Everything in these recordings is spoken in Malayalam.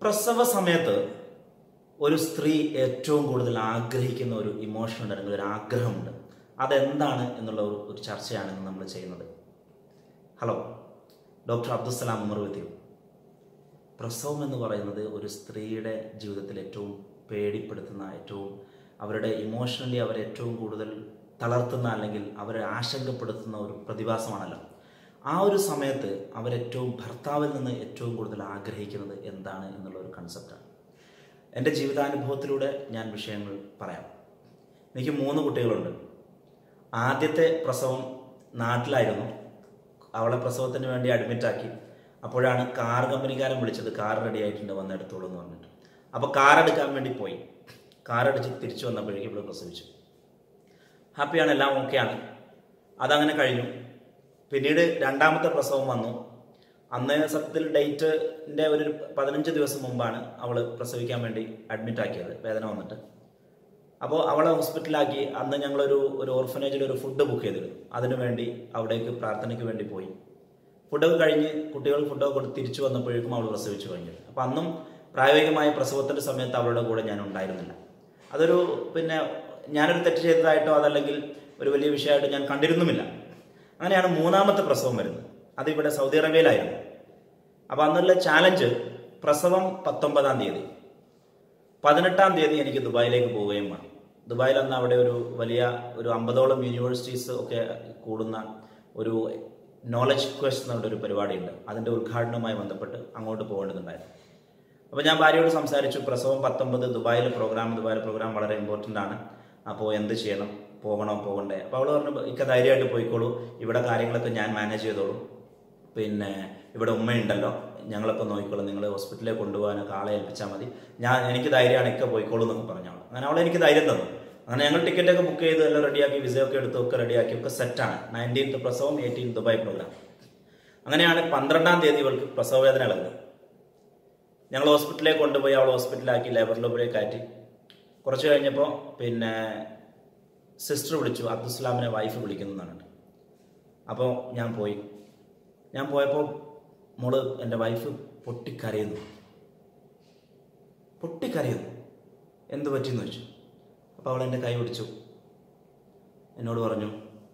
പ്രസവ സമയത്ത് ഒരു സ്ത്രീ ഏറ്റവും കൂടുതൽ ആഗ്രഹിക്കുന്ന ഒരു ഇമോഷൻ ഉണ്ട് അല്ലെങ്കിൽ ഒരു ആഗ്രഹമുണ്ട് അതെന്താണ് എന്നുള്ള ഒരു ഒരു ചർച്ചയാണ് ഇന്ന് നമ്മൾ ചെയ്യുന്നത് ഹലോ ഡോക്ടർ അബ്ദുസലാം ഉമർ വിദ്യു പ്രസവം എന്ന് പറയുന്നത് ഒരു സ്ത്രീയുടെ ജീവിതത്തിൽ ഏറ്റവും പേടിപ്പെടുത്തുന്ന ഏറ്റവും അവരുടെ ഇമോഷണലി അവരെ ഏറ്റവും കൂടുതൽ തളർത്തുന്ന അല്ലെങ്കിൽ അവരെ ആശങ്കപ്പെടുത്തുന്ന ഒരു പ്രതിഭാസമാണല്ലോ ആ ഒരു സമയത്ത് അവരേറ്റവും ഭർത്താവിൽ നിന്ന് ഏറ്റവും കൂടുതൽ ആഗ്രഹിക്കുന്നത് എന്താണ് എന്നുള്ള ഒരു കൺസെപ്റ്റാണ് എൻ്റെ ജീവിതാനുഭവത്തിലൂടെ ഞാൻ വിഷയങ്ങൾ പറയാം എനിക്ക് മൂന്ന് കുട്ടികളുണ്ട് ആദ്യത്തെ പ്രസവം നാട്ടിലായിരുന്നു അവളെ പ്രസവത്തിന് വേണ്ടി അഡ്മിറ്റാക്കി അപ്പോഴാണ് കാർ കമ്പനിക്കാരൻ വിളിച്ചത് കാർ റെഡി ആയിട്ടുണ്ട് വന്നെടുത്തോളൂ എന്ന് പറഞ്ഞിട്ട് അപ്പോൾ കാർ എടുക്കാൻ വേണ്ടി പോയി കാർ അടിച്ച് തിരിച്ചു വന്നപ്പോഴേക്കും ഇവിടെ പ്രസവിച്ചു ഹാപ്പിയാണ് എല്ലാം ഓക്കെയാണ് അതങ്ങനെ കഴിഞ്ഞു പിന്നീട് രണ്ടാമത്തെ പ്രസവം വന്നു അന്ന് സത്യത്തിൽ ഡേറ്റിൻ്റെ ഒരു പതിനഞ്ച് ദിവസം മുമ്പാണ് അവൾ പ്രസവിക്കാൻ വേണ്ടി അഡ്മിറ്റ് ആക്കിയത് വേദന വന്നിട്ട് അപ്പോൾ അവളെ ഹോസ്പിറ്റലാക്കി അന്ന് ഞങ്ങളൊരു ഒരു ഓർഫനേജിൽ ഒരു ഫുഡ് ബുക്ക് ചെയ്തിരുന്നു അതിനു വേണ്ടി അവിടേക്ക് പ്രാർത്ഥനയ്ക്ക് വേണ്ടി പോയി ഫുഡൊക്കെ കഴിഞ്ഞ് കുട്ടികൾ ഫുഡൊക്കെ കൊടുത്ത് തിരിച്ചു വന്നപ്പോഴേക്കും അവൾ പ്രസവിച്ചു കഴിഞ്ഞു അപ്പം അന്നും പ്രായോഗികമായ പ്രസവത്തിൻ്റെ സമയത്ത് അവളുടെ കൂടെ ഞാൻ ഉണ്ടായിരുന്നില്ല അതൊരു പിന്നെ ഞാനൊരു തെറ്റ് ചെയ്തതായിട്ടോ അതല്ലെങ്കിൽ ഒരു വലിയ വിഷയമായിട്ടോ ഞാൻ കണ്ടിരുന്നുമില്ല അങ്ങനെയാണ് മൂന്നാമത്തെ പ്രസവം വരുന്നത് അതിവിടെ സൗദി അറേബ്യയിലായിരുന്നു അപ്പോൾ അന്നുള്ള ചാലഞ്ച് പ്രസവം പത്തൊമ്പതാം തീയതി പതിനെട്ടാം തീയതി എനിക്ക് ദുബായിലേക്ക് പോവുകയും വേണം ദുബായിൽ അന്ന് അവിടെ ഒരു വലിയ ഒരു അമ്പതോളം യൂണിവേഴ്സിറ്റീസ് ഒക്കെ കൂടുന്ന ഒരു നോളജ് ക്വസ്റ്റ് എന്നുള്ള ഒരു പരിപാടിയുണ്ട് അതിൻ്റെ ഉദ്ഘാടനവുമായി ബന്ധപ്പെട്ട് അങ്ങോട്ട് പോകേണ്ടതുണ്ടായിരുന്നു അപ്പോൾ ഞാൻ ഭാര്യയോട് സംസാരിച്ചു പ്രസവം പത്തൊമ്പത് ദുബായിലെ പ്രോഗ്രാം ദുബായിലെ പ്രോഗ്രാം വളരെ ഇമ്പോർട്ടൻ്റ് ആണ് അപ്പോൾ എന്ത് ചെയ്യണം പോകണോ പോകണ്ടേ അപ്പോൾ അവൾ പറഞ്ഞു ഇക്ക ധൈര്യമായിട്ട് പോയിക്കോളൂ ഇവിടെ കാര്യങ്ങളൊക്കെ ഞാൻ മാനേജ് ചെയ്തോളൂ പിന്നെ ഇവിടെ ഉമ്മയുണ്ടല്ലോ ഞങ്ങളൊക്കെ നോക്കിക്കോളും നിങ്ങൾ ഹോസ്പിറ്റലിൽ കൊണ്ടുപോകാനൊക്കെ ആളെ ഏൽപ്പിച്ചാൽ മതി ഞാൻ എനിക്ക് ധൈര്യമാണ് ഇക്ക പോയിക്കോളൂ എന്നൊക്കെ പറഞ്ഞു അവൾ അങ്ങനെ അവൾ എനിക്ക് ധൈര്യം തന്നു അങ്ങനെ ഞങ്ങൾ ടിക്കറ്റൊക്കെ ബുക്ക് ചെയ്ത് എല്ലാം റെഡിയാക്കി വിസയൊക്കെ എടുത്ത് ഒക്കെ റെഡിയാക്കി ഒക്കെ സെറ്റാണ് നയൻറ്റീൻത്ത് പ്രസവം എയ്റ്റീൻ ദുബായ് പ്രോഗ്രാം അങ്ങനെയാണ് പന്ത്രണ്ടാം തീയതി ഇവൾക്ക് പ്രസവവേദന ഇളകുന്നത് ഞങ്ങൾ ഹോസ്പിറ്റലിലേക്ക് കൊണ്ടുപോയി അവൾ ഹോസ്പിറ്റലാക്കി ലേബർ ലോബിലേക്ക് കയറ്റി കുറച്ച് കഴിഞ്ഞപ്പോൾ പിന്നെ സിസ്റ്റർ വിളിച്ചു അബ്ദുസ്ലാമിനെ വൈഫ് വിളിക്കുന്നു എന്നാണ് അപ്പോൾ ഞാൻ പോയി ഞാൻ പോയപ്പോൾ മോള് എൻ്റെ വൈഫ് പൊട്ടിക്കരയുന്നു പൊട്ടിക്കരയുന്നു എന്ത് പറ്റിയെന്ന് ചോദിച്ചു അപ്പോൾ അവൾ എൻ്റെ കൈ പിടിച്ചു എന്നോട് പറഞ്ഞു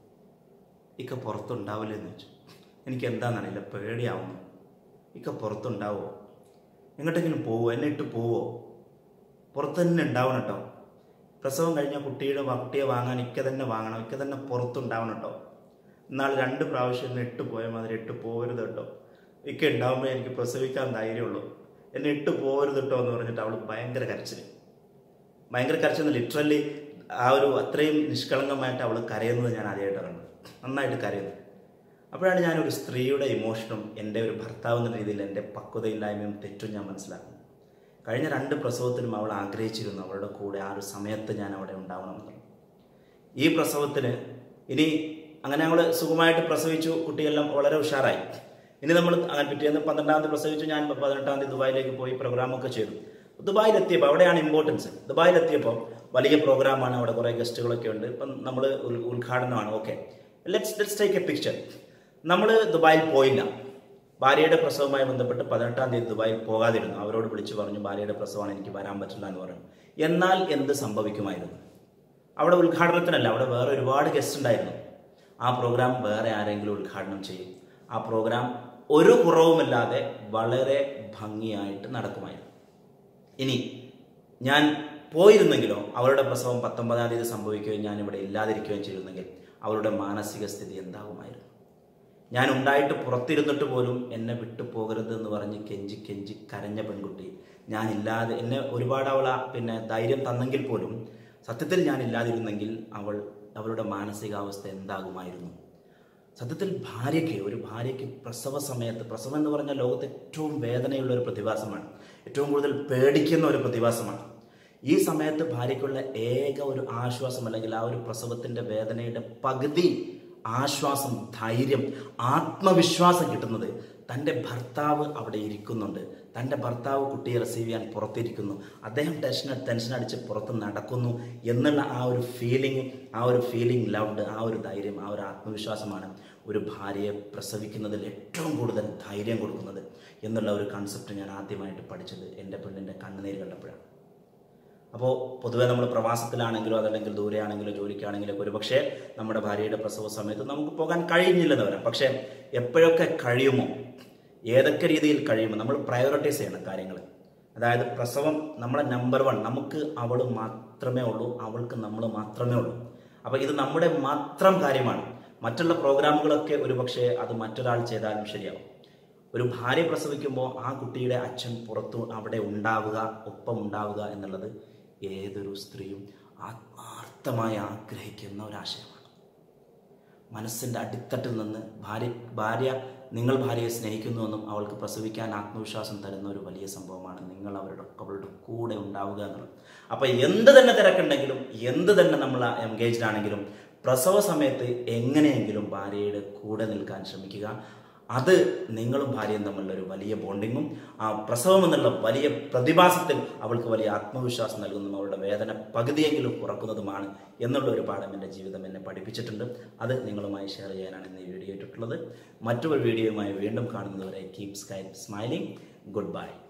ഇക്ക പുറത്തുണ്ടാവില്ല എന്ന് ചോദിച്ചു എനിക്ക് എന്താണെന്നറിയില്ല പേടിയാവുന്നു ഇക്ക പുറത്തുണ്ടാവുമോ എങ്ങോട്ടെങ്കിലും പോവോ എന്നെ ഇട്ട് പോവോ പുറത്ത് തന്നെ ഉണ്ടാവണം കേട്ടോ പ്രസവം കഴിഞ്ഞ കുട്ടിയുടെ കുട്ടിയെ വാങ്ങാൻ ഇക്ക തന്നെ വാങ്ങണം ഇക്ക തന്നെ പുറത്തുണ്ടാവണം കേട്ടോ എന്നാൽ രണ്ട് പ്രാവശ്യം എന്നെ ഇട്ട് പോയ മാതിരി ഇട്ട് പോകരുത് കേട്ടോ ഇക്ക ഉണ്ടാവുമ്പോൾ എനിക്ക് പ്രസവിക്കാൻ ധൈര്യമുള്ളൂ എന്നെ ഇട്ട് പോകരുത് കേട്ടോ എന്ന് പറഞ്ഞിട്ട് അവൾ ഭയങ്കര കരച്ചിൽ ഭയങ്കര കരച്ചിൽ ലിറ്ററലി ആ ഒരു അത്രയും നിഷ്കളങ്കമായിട്ട് അവൾ കരയുന്നത് ഞാൻ ആദ്യമായിട്ട് കണ്ടു നന്നായിട്ട് കരയുന്നു അപ്പോഴാണ് ഞാൻ ഒരു സ്ത്രീയുടെ ഇമോഷനും എൻ്റെ ഒരു ഭർത്താവ് എന്ന രീതിയിൽ എൻ്റെ പക്വതയില്ലായ്മയും തെറ്റും ഞാൻ മനസ്സിലാക്കുന്നത് കഴിഞ്ഞ രണ്ട് പ്രസവത്തിനും അവൾ ആഗ്രഹിച്ചിരുന്നു അവളുടെ കൂടെ ആ ഒരു സമയത്ത് ഞാൻ അവിടെ ഉണ്ടാവണമെന്ന് ഈ പ്രസവത്തിന് ഇനി അങ്ങനെ അവൾ സുഖമായിട്ട് പ്രസവിച്ചു കുട്ടിയെല്ലാം വളരെ ഉഷാറായി ഇനി നമ്മൾ അങ്ങനെ പിറ്റേന്ന് പന്ത്രണ്ടാം തീയതി പ്രസവിച്ചു ഞാൻ പതിനെട്ടാം തീയതി ദുബായിലേക്ക് പോയി പ്രോഗ്രാമൊക്കെ ചെയ്തു ദുബായിലെത്തിയപ്പോൾ അവിടെയാണ് ഇമ്പോർട്ടൻസ് ദുബായിലെത്തിയപ്പോൾ വലിയ പ്രോഗ്രാമാണ് അവിടെ കുറേ ഗസ്റ്റുകളൊക്കെ ഉണ്ട് ഇപ്പം നമ്മൾ ഉദ്ഘാടനമാണ് okay let's let's take a picture നമ്മൾ ദുബായിൽ പോയില്ല ഭാര്യയുടെ പ്രസവവുമായി ബന്ധപ്പെട്ട് പതിനെട്ടാം തീയതി ദുബായിൽ പോകാതിരുന്നു അവരോട് വിളിച്ചു പറഞ്ഞു ഭാര്യയുടെ പ്രസവമാണ് എനിക്ക് വരാൻ പറ്റില്ല എന്ന് പറഞ്ഞു എന്നാൽ എന്ത് സംഭവിക്കുമായിരുന്നു അവിടെ ഉദ്ഘാടനത്തിനല്ല അവിടെ വേറെ ഒരുപാട് ഗസ്റ്റ് ഉണ്ടായിരുന്നു ആ പ്രോഗ്രാം വേറെ ആരെങ്കിലും ഉദ്ഘാടനം ചെയ്യും ആ പ്രോഗ്രാം ഒരു കുറവുമില്ലാതെ വളരെ ഭംഗിയായിട്ട് നടക്കുമായിരുന്നു ഇനി ഞാൻ പോയിരുന്നെങ്കിലോ അവരുടെ പ്രസവം പത്തൊമ്പതാം തീയതി സംഭവിക്കുകയും ഞാൻ ഇവിടെ ഇല്ലാതിരിക്കുകയും ചെയ്തിരുന്നെങ്കിൽ അവരുടെ മാനസിക സ്ഥിതി എന്താകുമായിരുന്നു ഞാൻ ഉണ്ടായിട്ട് പുറത്തിരുന്നിട്ട് പോലും എന്നെ വിട്ടു പോകരുത് എന്ന് പറഞ്ഞ് കെഞ്ചി കെഞ്ചി കരഞ്ഞ പെൺകുട്ടി ഞാനില്ലാതെ എന്നെ ഒരുപാട് അവൾ പിന്നെ ധൈര്യം തന്നെങ്കിൽ പോലും സത്യത്തിൽ ഞാൻ ഇല്ലാതിരുന്നെങ്കിൽ അവൾ അവളുടെ മാനസികാവസ്ഥ എന്താകുമായിരുന്നു സത്യത്തിൽ ഭാര്യയ്ക്ക് ഒരു ഭാര്യയ്ക്ക് പ്രസവ സമയത്ത് പ്രസവം എന്ന് പറഞ്ഞാൽ ലോകത്ത് ഏറ്റവും വേദനയുള്ള ഒരു പ്രതിഭാസമാണ് ഏറ്റവും കൂടുതൽ പേടിക്കുന്ന ഒരു പ്രതിഭാസമാണ് ഈ സമയത്ത് ഭാര്യയ്ക്കുള്ള ഏക ഒരു ആശ്വാസം അല്ലെങ്കിൽ ആ ഒരു പ്രസവത്തിൻ്റെ വേദനയുടെ പകുതി ആശ്വാസം ധൈര്യം ആത്മവിശ്വാസം കിട്ടുന്നത് തൻ്റെ ഭർത്താവ് അവിടെ ഇരിക്കുന്നുണ്ട് തൻ്റെ ഭർത്താവ് കുട്ടിയെ റിസീവ് ചെയ്യാൻ പുറത്തിരിക്കുന്നു അദ്ദേഹം ടെൻഷൻ ടെൻഷൻ അടിച്ച് പുറത്ത് നടക്കുന്നു എന്നുള്ള ആ ഒരു ഫീലിംഗ് ആ ഒരു ഫീലിംഗ് ലവ്ഡ് ആ ഒരു ധൈര്യം ആ ഒരു ആത്മവിശ്വാസമാണ് ഒരു ഭാര്യയെ പ്രസവിക്കുന്നതിൽ ഏറ്റവും കൂടുതൽ ധൈര്യം കൊടുക്കുന്നത് എന്നുള്ള ഒരു കൺസെപ്റ്റ് ഞാൻ ആദ്യമായിട്ട് പഠിച്ചത് എൻ്റെ പെണ്ണിൻ്റെ കണ്ണുനീര് കണ്ടപ്പോഴാണ് അപ്പോൾ പൊതുവെ നമ്മൾ പ്രവാസത്തിലാണെങ്കിലോ അതല്ലെങ്കിൽ ദൂരെയാണെങ്കിലോ ജോലിക്കാണെങ്കിലോ ഒക്കെ ഒരുപക്ഷെ നമ്മുടെ ഭാര്യയുടെ പ്രസവ സമയത്ത് നമുക്ക് പോകാൻ കഴിയുന്നില്ലെന്ന് വരാം പക്ഷേ എപ്പോഴൊക്കെ കഴിയുമോ ഏതൊക്കെ രീതിയിൽ കഴിയുമോ നമ്മൾ പ്രയോറിറ്റൈസ് ചെയ്യണം കാര്യങ്ങൾ അതായത് പ്രസവം നമ്മളെ നമ്പർ വൺ നമുക്ക് അവൾ മാത്രമേ ഉള്ളൂ അവൾക്ക് നമ്മൾ മാത്രമേ ഉള്ളൂ അപ്പോൾ ഇത് നമ്മുടെ മാത്രം കാര്യമാണ് മറ്റുള്ള പ്രോഗ്രാമുകളൊക്കെ ഒരുപക്ഷെ അത് മറ്റൊരാൾ ചെയ്താലും ശരിയാവും ഒരു ഭാര്യ പ്രസവിക്കുമ്പോൾ ആ കുട്ടിയുടെ അച്ഛൻ പുറത്തു അവിടെ ഉണ്ടാവുക ഒപ്പം ഉണ്ടാവുക എന്നുള്ളത് ഏതൊരു സ്ത്രീയും ആത്മാർത്ഥമായി ആഗ്രഹിക്കുന്ന ഒരാശയമാണ് മനസ്സിൻ്റെ അടിത്തട്ടിൽ നിന്ന് ഭാര്യ ഭാര്യ നിങ്ങൾ ഭാര്യയെ സ്നേഹിക്കുന്നുവെന്നും അവൾക്ക് പ്രസവിക്കാൻ ആത്മവിശ്വാസം തരുന്ന ഒരു വലിയ സംഭവമാണ് നിങ്ങൾ അവരുടെ അവളുടെ കൂടെ ഉണ്ടാവുക എന്നുള്ളത് അപ്പോൾ എന്ത് തന്നെ തിരക്കുണ്ടെങ്കിലും എന്ത് തന്നെ നമ്മൾ എൻഗേജ്ഡ് ആണെങ്കിലും പ്രസവ സമയത്ത് എങ്ങനെയെങ്കിലും ഭാര്യയുടെ കൂടെ നിൽക്കാൻ ശ്രമിക്കുക അത് നിങ്ങളും ഭാര്യയും തമ്മിലുള്ള ഒരു വലിയ ബോണ്ടിങ്ങും ആ പ്രസവം എന്നുള്ള വലിയ പ്രതിഭാസത്തിൽ അവൾക്ക് വലിയ ആത്മവിശ്വാസം നൽകുന്നതും അവളുടെ വേദന പകുതിയെങ്കിലും കുറക്കുന്നതുമാണ് എന്നുള്ള ഒരു പാഠം എൻ്റെ ജീവിതം എന്നെ പഠിപ്പിച്ചിട്ടുണ്ട് അത് നിങ്ങളുമായി ഷെയർ ചെയ്യാനാണ് ഇന്ന് ഈ വീഡിയോ ഇട്ടിട്ടുള്ളത് മറ്റൊരു വീഡിയോയുമായി വീണ്ടും കാണുന്നതുവരെ keep sky smiling good by